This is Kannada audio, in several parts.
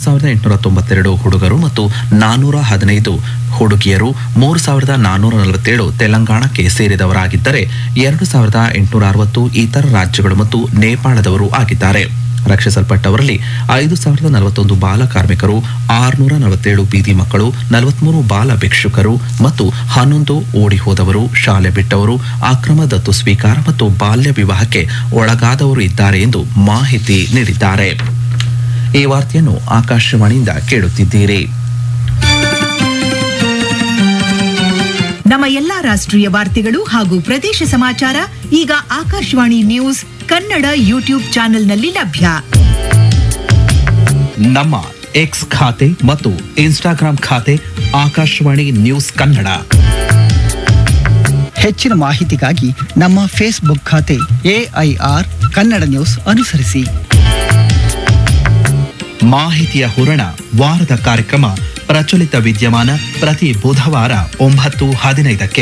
ಸಾವಿರದ ಎಂಟುನೂರ ತೊಂಬತ್ತೆರಡು ಹುಡುಗರು ಮತ್ತು ನಾನ್ನೂರ ಹದಿನೈದು ಹುಡುಗಿಯರು ಮೂರು ಸಾವಿರದ ನಾನ್ನೂರ ನಲವತ್ತೇಳು ತೆಲಂಗಾಣಕ್ಕೆ ಸೇರಿದವರಾಗಿದ್ದರೆ ಎರಡು ಸಾವಿರದ ಎಂಟುನೂರ ಅರವತ್ತು ಇತರ ರಾಜ್ಯಗಳು ಮತ್ತು ನೇಪಾಳದವರು ಆಗಿದ್ದಾರೆ ರಕ್ಷಿಸಲ್ಪಟ್ಟವರಲ್ಲಿ ಐದು ಸಾವಿರದ ನಲವತ್ತೊಂದು ಬಾಲ ಕಾರ್ಮಿಕರು ಆರುನೂರ ನಲವತ್ತೇಳು ಬೀದಿ ಮಕ್ಕಳು ನಲವತ್ಮೂರು ಬಾಲ ಭಿಕ್ಷುಕರು ಮತ್ತು ಹನ್ನೊಂದು ಓಡಿ ಹೋದವರು ಶಾಲೆ ಬಿಟ್ಟವರು ಅಕ್ರಮ ದತ್ತು ಸ್ವೀಕಾರ ಮತ್ತು ಬಾಲ್ಯ ವಿವಾಹಕ್ಕೆ ಒಳಗಾದವರು ಇದ್ದಾರೆ ಎಂದು ಮಾಹಿತಿ ನೀಡಿದ್ದಾರೆ ಈ ವಾರ್ತೆಯನ್ನು ಆಕಾಶವಾಣಿಯಿಂದ ಕೇಳುತ್ತಿದ್ದೀರಿ ನಮ್ಮ ಎಲ್ಲಾ ರಾಷ್ಟ್ರೀಯ ವಾರ್ತೆಗಳು ಹಾಗೂ ಪ್ರದೇಶ ಸಮಾಚಾರ ಈಗ ಆಕಾಶವಾಣಿ ನ್ಯೂಸ್ ಕನ್ನಡ ಯೂಟ್ಯೂಬ್ ಚಾನೆಲ್ನಲ್ಲಿ ಲಭ್ಯ ನಮ್ಮ ಎಕ್ಸ್ ಖಾತೆ ಮತ್ತು ಇನ್ಸ್ಟಾಗ್ರಾಂ ಖಾತೆ ಆಕಾಶವಾಣಿ ನ್ಯೂಸ್ ಕನ್ನಡ ಹೆಚ್ಚಿನ ಮಾಹಿತಿಗಾಗಿ ನಮ್ಮ ಫೇಸ್ಬುಕ್ ಖಾತೆ ಎಐಆರ್ ಕನ್ನಡ ನ್ಯೂಸ್ ಅನುಸರಿಸಿ ಮಾಹಿತಿಯ ಹೂರಣ ವಾರದ ಕಾರ್ಯಕ್ರಮ ಪ್ರಚಲಿತ ವಿದ್ಯಮಾನ ಪ್ರತಿ ಬುಧವಾರ ಒಂಬತ್ತು ಹದಿನೈದಕ್ಕೆ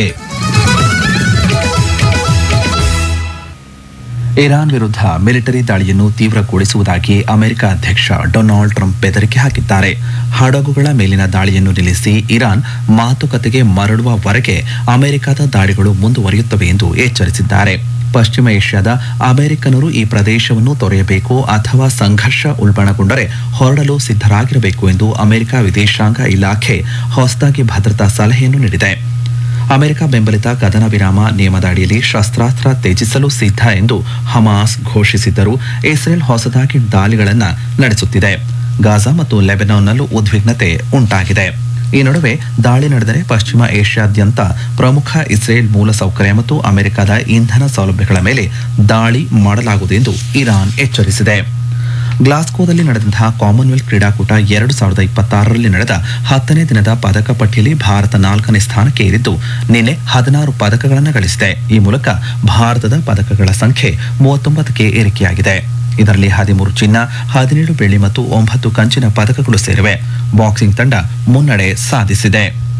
ಇರಾನ್ ವಿರುದ್ಧ ಮಿಲಿಟರಿ ದಾಳಿಯನ್ನು ತೀವ್ರಗೊಳಿಸುವುದಾಗಿ ಅಮೆರಿಕ ಅಧ್ಯಕ್ಷ ಡೊನಾಲ್ಡ್ ಟ್ರಂಪ್ ಬೆದರಿಕೆ ಹಾಕಿದ್ದಾರೆ ಹಡಗುಗಳ ಮೇಲಿನ ದಾಳಿಯನ್ನು ನಿಲ್ಲಿಸಿ ಇರಾನ್ ಮಾತುಕತೆಗೆ ಮರಳುವವರೆಗೆ ಅಮೆರಿಕದ ದಾಳಿಗಳು ಮುಂದುವರಿಯುತ್ತವೆ ಎಂದು ಎಚ್ಚರಿಸಿದ್ದಾರೆ ಪಶ್ಚಿಮ ಏಷ್ಯಾದ ಅಮೆರಿಕನರು ಈ ಪ್ರದೇಶವನ್ನು ತೊರೆಯಬೇಕು ಅಥವಾ ಸಂಘರ್ಷ ಉಲ್ಬಣಗೊಂಡರೆ ಹೊರಡಲು ಸಿದ್ಧರಾಗಿರಬೇಕು ಎಂದು ಅಮೆರಿಕ ವಿದೇಶಾಂಗ ಇಲಾಖೆ ಹೊಸದಾಗಿ ಭದ್ರತಾ ಸಲಹೆಯನ್ನು ನೀಡಿದೆ ಅಮೆರಿಕ ಬೆಂಬಲಿತ ಕದನ ವಿರಾಮ ನಿಯಮದ ಅಡಿಯಲ್ಲಿ ಶಸ್ತ್ರಾಸ್ತ್ರ ತ್ಯಜಿಸಲು ಸಿದ್ಧ ಎಂದು ಹಮಾಸ್ ಘೋಷಿಸಿದ್ದರೂ ಇಸ್ರೇಲ್ ಹೊಸದಾಗಿ ದಾಳಿಗಳನ್ನು ನಡೆಸುತ್ತಿದೆ ಗಾಜಾ ಮತ್ತು ಲೆಬನಾನ್ನಲ್ಲೂ ಉದ್ವಿಗ್ನತೆ ಉಂಟಾಗಿದೆ ಈ ನಡುವೆ ದಾಳಿ ನಡೆದರೆ ಪಶ್ಚಿಮ ಏಷ್ಯಾದ್ಯಂತ ಪ್ರಮುಖ ಇಸ್ರೇಲ್ ಮೂಲಸೌಕರ್ಯ ಮತ್ತು ಅಮೆರಿಕದ ಇಂಧನ ಸೌಲಭ್ಯಗಳ ಮೇಲೆ ದಾಳಿ ಮಾಡಲಾಗುವುದು ಎಂದು ಇರಾನ್ ಎಚ್ಚರಿಸಿದೆ ಗ್ಲಾಸ್ಕೋದಲ್ಲಿ ನಡೆದಂತಹ ಕಾಮನ್ವೆಲ್ತ್ ಕ್ರೀಡಾಕೂಟ ಎರಡು ಸಾವಿರದ ಇಪ್ಪತ್ತಾರರಲ್ಲಿ ನಡೆದ ಹತ್ತನೇ ದಿನದ ಪದಕ ಪಟ್ಟಿಯಲ್ಲಿ ಭಾರತ ನಾಲ್ಕನೇ ಸ್ಥಾನಕ್ಕೆ ಏರಿದ್ದು ನಿನ್ನೆ ಹದಿನಾರು ಪದಕಗಳನ್ನು ಗಳಿಸಿದೆ ಈ ಮೂಲಕ ಭಾರತದ ಪದಕಗಳ ಸಂಖ್ಯೆ ಮೂವತ್ತೊಂಬತ್ತಕ್ಕೆ ಏರಿಕೆಯಾಗಿದೆ ಇದರಲ್ಲಿ ಹದಿಮೂರು ಚಿನ್ನ ಹದಿನೇಳು ಬೆಳ್ಳಿ ಮತ್ತು ಒಂಬತ್ತು ಕಂಚಿನ ಪದಕಗಳು ಸೇರಿವೆ ಬಾಕ್ಸಿಂಗ್ ತಂಡ ಮುನ್ನಡೆ ಸಾಧಿಸಿದೆ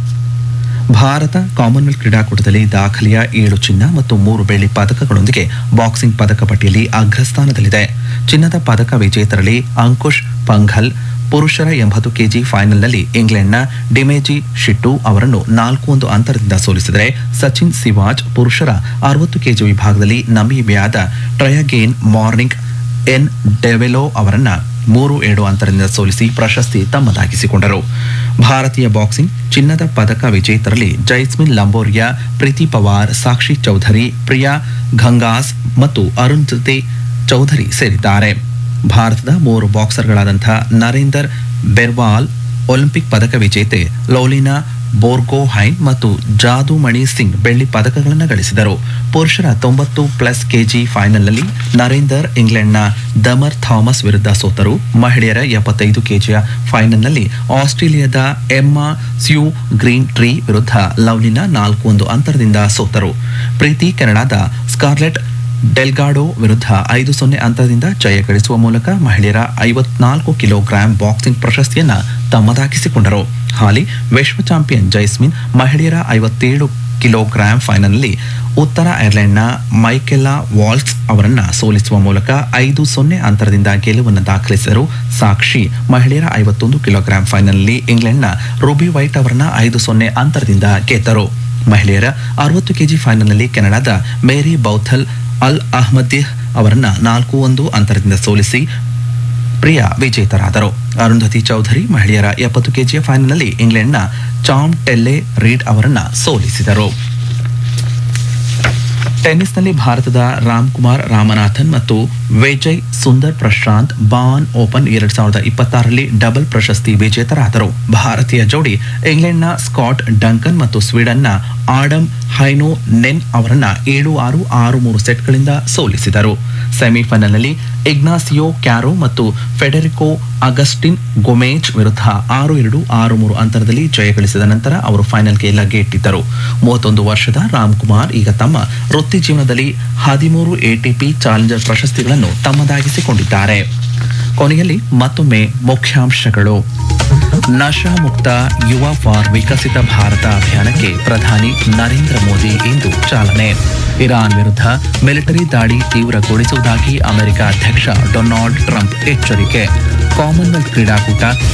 ಭಾರತ ಕಾಮನ್ವೆಲ್ತ್ ಕ್ರೀಡಾಕೂಟದಲ್ಲಿ ದಾಖಲೆಯ ಏಳು ಚಿನ್ನ ಮತ್ತು ಮೂರು ಬೆಳ್ಳಿ ಪದಕಗಳೊಂದಿಗೆ ಬಾಕ್ಸಿಂಗ್ ಪದಕ ಪಟ್ಟಿಯಲ್ಲಿ ಅಗ್ರಸ್ಥಾನದಲ್ಲಿದೆ ಚಿನ್ನದ ಪದಕ ವಿಜೇತರಲ್ಲಿ ಅಂಕುಶ್ ಪಂಘಲ್ ಪುರುಷರ ಎಂಬತ್ತು ಕೆಜಿ ಫೈನಲ್ನಲ್ಲಿ ಇಂಗ್ಲೆಂಡ್ನ ಡಿಮೇಜಿ ಶಿಟ್ಟು ಅವರನ್ನು ನಾಲ್ಕು ಒಂದು ಅಂತರದಿಂದ ಸೋಲಿಸಿದರೆ ಸಚಿನ್ ಸಿವಾಜ್ ಪುರುಷರ ಅರವತ್ತು ಕೆಜಿ ವಿಭಾಗದಲ್ಲಿ ನಮೀಬಿಯಾದ ಟ್ರಯಗೇನ್ ಮಾರ್ನಿಂಗ್ ಎನ್ ಡೆವೆಲೋ ಅವರನ್ನ ಮೂರು ಏಳು ಅಂತರದಿಂದ ಸೋಲಿಸಿ ಪ್ರಶಸ್ತಿ ತಮ್ಮದಾಗಿಸಿಕೊಂಡರು ಭಾರತೀಯ ಬಾಕ್ಸಿಂಗ್ ಚಿನ್ನದ ಪದಕ ವಿಜೇತರಲ್ಲಿ ಜೈಸ್ಮಿನ್ ಲಂಬೋರಿಯಾ ಪ್ರೀತಿ ಪವಾರ್ ಸಾಕ್ಷಿ ಚೌಧರಿ ಪ್ರಿಯಾ ಘಂಗಾಸ್ ಮತ್ತು ಅರುಂಧತಿ ಚೌಧರಿ ಸೇರಿದ್ದಾರೆ ಭಾರತದ ಮೂವರು ಬಾಕ್ಸರ್ಗಳಾದಂಥ ನರೇಂದರ್ ಬೆರ್ವಾಲ್ ಒಲಿಂಪಿಕ್ ಪದಕ ವಿಜೇತೆ ಲೌಲಿನಾ ಬೋರ್ಗೋಹೈನ್ ಮತ್ತು ಜಾದುಮಣಿ ಸಿಂಗ್ ಬೆಳ್ಳಿ ಪದಕಗಳನ್ನು ಗಳಿಸಿದರು ಪುರುಷರ ತೊಂಬತ್ತು ಪ್ಲಸ್ ಕೆಜಿ ಫೈನಲ್ನಲ್ಲಿ ನರೇಂದರ್ ಇಂಗ್ಲೆಂಡ್ನ ದಮರ್ ಥಾಮಸ್ ವಿರುದ್ಧ ಸೋತರು ಮಹಿಳೆಯರ ಎಪ್ಪತ್ತೈದು ಕೆಜಿಯ ಫೈನಲ್ನಲ್ಲಿ ಆಸ್ಟ್ರೇಲಿಯಾದ ಎಮ್ಮಾ ಸ್ಯೂ ಗ್ರೀನ್ ಟ್ರೀ ವಿರುದ್ಧ ಲವ್ಲಿನ ನಾಲ್ಕು ಒಂದು ಅಂತರದಿಂದ ಸೋತರು ಪ್ರೀತಿ ಕೆನಡಾದ ಸ್ಕಾರ್ಲೆಟ್ ಡೆಲ್ಗಾಡೋ ವಿರುದ್ಧ ಐದು ಸೊನ್ನೆ ಅಂತರದಿಂದ ಜಯ ಗಳಿಸುವ ಮೂಲಕ ಮಹಿಳೆಯರ ಐವತ್ನಾಲ್ಕು ಕಿಲೋಗ್ರಾಂ ಬಾಕ್ಸಿಂಗ್ ಪ್ರಶಸ್ತಿಯನ್ನ ತಮ್ಮದಾಗಿಸಿಕೊಂಡರು ಹಾಲಿ ವಿಶ್ವ ಚಾಂಪಿಯನ್ ಜೈಸ್ಮಿನ್ ಮಹಿಳೆಯರ ಐವತ್ತೇಳು ಕಿಲೋಗ್ರಾಂ ಫೈನಲ್ನಲ್ಲಿ ಉತ್ತರ ಐರ್ಲೆಂಡ್ನ ಮೈಕೆಲಾ ವಾಲ್ಸ್ ಅವರನ್ನ ಸೋಲಿಸುವ ಮೂಲಕ ಐದು ಸೊನ್ನೆ ಅಂತರದಿಂದ ಗೆಲುವನ್ನು ದಾಖಲಿಸಿದರು ಸಾಕ್ಷಿ ಮಹಿಳೆಯರ ಐವತ್ತೊಂದು ಕಿಲೋಗ್ರಾಂ ಫೈನಲ್ನಲ್ಲಿ ಇಂಗ್ಲೆಂಡ್ನ ರೂಬಿ ವೈಟ್ ಅವರನ್ನ ಐದು ಸೊನ್ನೆ ಅಂತರದಿಂದ ಗೆದ್ದರು ಮಹಿಳೆಯರ ಅರವತ್ತು ಕೆಜಿ ಫೈನಲ್ನಲ್ಲಿ ಕೆನಡಾದ ಮೇರಿ ಬೌಥಲ್ ಅಲ್ ಅಹ್ಮದಿಹ್ ಅವರನ್ನ ನಾಲ್ಕು ಒಂದು ಅಂತರದಿಂದ ಸೋಲಿಸಿ ಪ್ರಿಯ ವಿಜೇತರಾದರು ಅರುಂಧತಿ ಚೌಧರಿ ಮಹಿಳೆಯರ ಎಪ್ಪತ್ತು ಕೆಜಿಯ ಫೈನಲ್ನಲ್ಲಿ ಇಂಗ್ಲೆಂಡ್ನ ಚಾಮ್ ಟೆಲ್ಲೆ ರೀಡ್ ಅವರನ್ನ ಸೋಲಿಸಿದರು ಟೆನ್ನಿಸ್ನಲ್ಲಿ ಭಾರತದ ರಾಮ್ ಕುಮಾರ್ ರಾಮನಾಥನ್ ಮತ್ತು ವಿಜಯ್ ಸುಂದರ್ ಪ್ರಶಾಂತ್ ಬಾನ್ ಓಪನ್ ಎರಡ್ ಸಾವಿರದ ಇಪ್ಪತ್ತಾರರಲ್ಲಿ ಡಬಲ್ ಪ್ರಶಸ್ತಿ ವಿಜೇತರಾದರು ಭಾರತೀಯ ಜೋಡಿ ಇಂಗ್ಲೆಂಡ್ನ ಸ್ಕಾಟ್ ಡಂಕನ್ ಮತ್ತು ಸ್ವೀಡನ್ನ ಆಡಮ್ ಹೈನೋ ನೆನ್ ಅವರನ್ನ ಏಳು ಆರು ಆರು ಮೂರು ಸೆಟ್ಗಳಿಂದ ಸೋಲಿಸಿದರು ಸೆಮಿಫೈನಲ್ನಲ್ಲಿ ಇಗ್ನಾಸಿಯೋ ಕ್ಯಾರೋ ಮತ್ತು ಫೆಡೆರಿಕೋ ಅಗಸ್ಟಿನ್ ಗೊಮೇಜ್ ವಿರುದ್ಧ ಆರು ಎರಡು ಆರು ಮೂರು ಅಂತರದಲ್ಲಿ ಜಯಗಳಿಸಿದ ನಂತರ ಅವರು ಫೈನಲ್ಗೆ ಲಗ್ಗೆಯಿಟ್ಟಿದ್ದರು ಮೂವತ್ತೊಂದು ವರ್ಷದ ರಾಮ್ ಕುಮಾರ್ ಈಗ ತಮ್ಮ ವೃತ್ತಿ ಜೀವನದಲ್ಲಿ ಹದಿಮೂರು ಎಟಿಪಿ ಚಾಲೆಂಜರ್ ಪ್ರಶಸ್ತಿಗಳನ್ನು ತಮ್ಮದಾಗಿಸಿಕೊಂಡಿದ್ದಾರೆ ಕೊನೆಯಲ್ಲಿ ಮತ್ತೊಮ್ಮೆ ಮುಖ್ಯಾಂಶಗಳು ನಶಾ ಮುಕ್ತ ಯುವ ಫಾರ್ ವಿಕಸಿತ ಭಾರತ ಅಭಿಯಾನಕ್ಕೆ ಪ್ರಧಾನಿ ನರೇಂದ್ರ ಮೋದಿ ಇಂದು ಚಾಲನೆ ಇರಾನ್ ವಿರುದ್ಧ ಮಿಲಿಟರಿ ದಾಳಿ ತೀವ್ರಗೊಳಿಸುವುದಾಗಿ ಅಮೆರಿಕ ಅಧ್ಯಕ್ಷ ಡೊನಾಲ್ಡ್ ಟ್ರಂಪ್ ಎಚ್ಚರಿಕೆ ಕಾಮನ್ವೆಲ್ತ್ ಕ್ರೀಡಾಕೂಟ